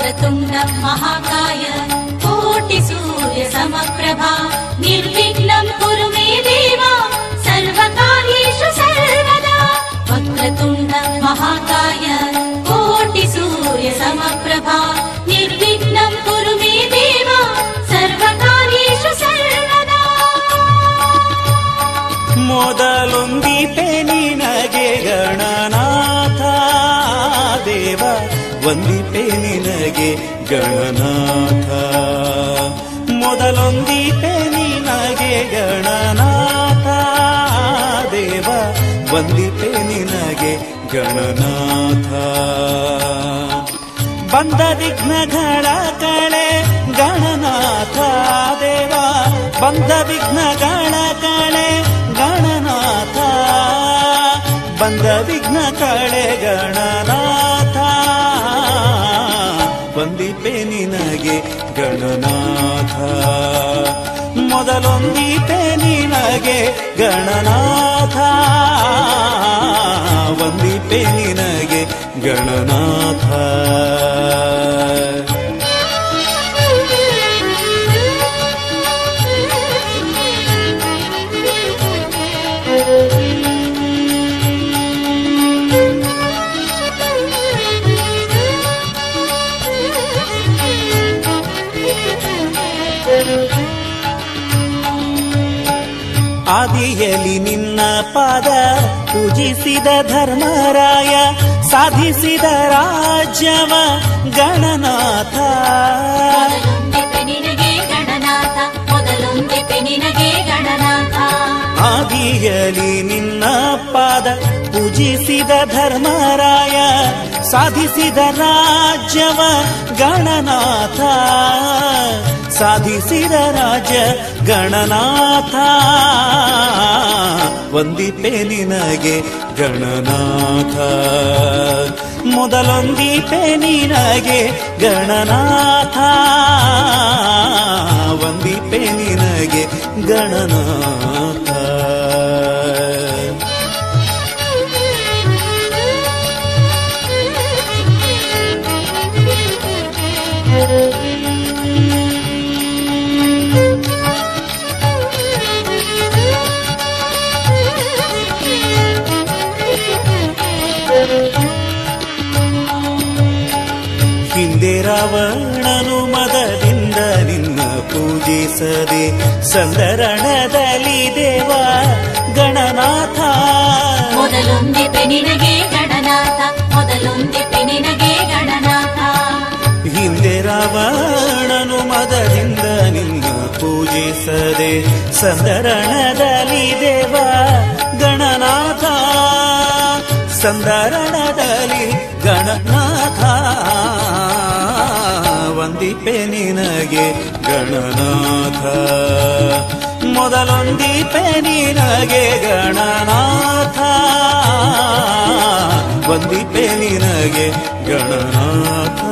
वक्रतुण्ड महाकाय कोटिसूर्य समप्रभा निर्विघ्नं कुरु मे देव सर्वकार्येषु सर्वदा वक्रतुण्ड महाकाय कोटिसूर्य समप्रभा निर्विघ्नं कुरु मे देव सर्वकार्येषु सर्वदा ಮೊದಲೊಂದಿಪೆ ನಿನಗೆ ಗಣನಾಥ ದೇವ ವಂದಿಪೆ ನಿನಗೆ ಗಣನಾಥ ಮೊದಲೊಂದಿಪೆ ನಿನಗೆ ಗಣನಾಥ ದೇವ ವಂದಿಪೆ ನಿನಗೆ ಗಣನಾಥ ಬಂದ ವಿಘ್ನಗಳ ಕಳೆ ಗಣನಾಥ ದೇವ ಬಂದ ವಿಘ್ನಗಳ ಕಳೆ ಗಣನಾಥ ಬಂದ ವಿಘ್ನ ಕಳೆ ಗಣನಾಥ ವಂದಿಪೆ ನಿನಗೆ ಗಣನಾಥ ಮೊದಲೊಂದಿಪೆ ನಿನಗೆ ಗಣನಾಥ ವಂದಿಪೆ ನಿನಗೆ ಗಣನಾಥ ಆದಿಯಲಿ ನಿನ್ನ ಪಾದ ಪೂಜಿಸಿದ ಧರ್ಮರಾಯ ಸಾಧಿಸಿದ ರಾಜ್ಯವ ಗಣನಾಥ ಮೊದಲೊಂದಿಪೆ ನಿನಗೆ ಗಣನಾಥ ಮೊದಲೊಂದಿಪೆ ನಿನಗೆ ಗಣನಾಥ ಆದಿಯಲಿ ನಿನ್ನ ಪಾದ ಪೂಜಿಸಿದ ಧರ್ಮರಾಯ ಸಾಧಿಸಿದ ರಾಜ್ಯವ ಗಣನಾಥ ಸಾಧಿಸಿದ ರಾಜ್ಯ ಗಣನಾಥ ವಂದಿಪೆ ನಿನಗೆ ಗಣನಾಥ ಮೊದಲೊಂದಿಪೆ ನಿನಗೆ ಗಣನಾಥ ವಂದಿಪೆ ನಿನಗೆ ಗಣನಾಥ ಹಿಂದೆ ರಾವಣನು ಮದದಿಂದ ನಿನ್ನ ಪೂಜಿಸದೆ ಸಂದರಣದಲ್ಲಿ ದೇವ ಗಣನಾಥ ಮೊದಲೊಂದಿಪೆ ನಿನಗೆ ಗಣನಾಥ ಮೊದಲೊಂದಿಪೆ ನಿನಗೆ ಗಣನಾಥ ಹಿಂದೆ ರಾವಣನು ಮದದಿಂದ ನಿನ್ನ ಪೂಜಿಸದೆ ಸಂದರಣದಲ್ಲಿ ದೇವ ಗಣನಾಥ ಸಂದರಣದಲ್ಲಿ ಗಣನಾಥ ವಂದಿಪೆ ನಿನಗೆ ಗಣನಾಥ ಮೊದಲೊಂದಿಪೆ ನಿನಗೆ ಗಣನಾಥ ವಂದಿಪೆ ನಿನಗೆ ಗಣನಾಥ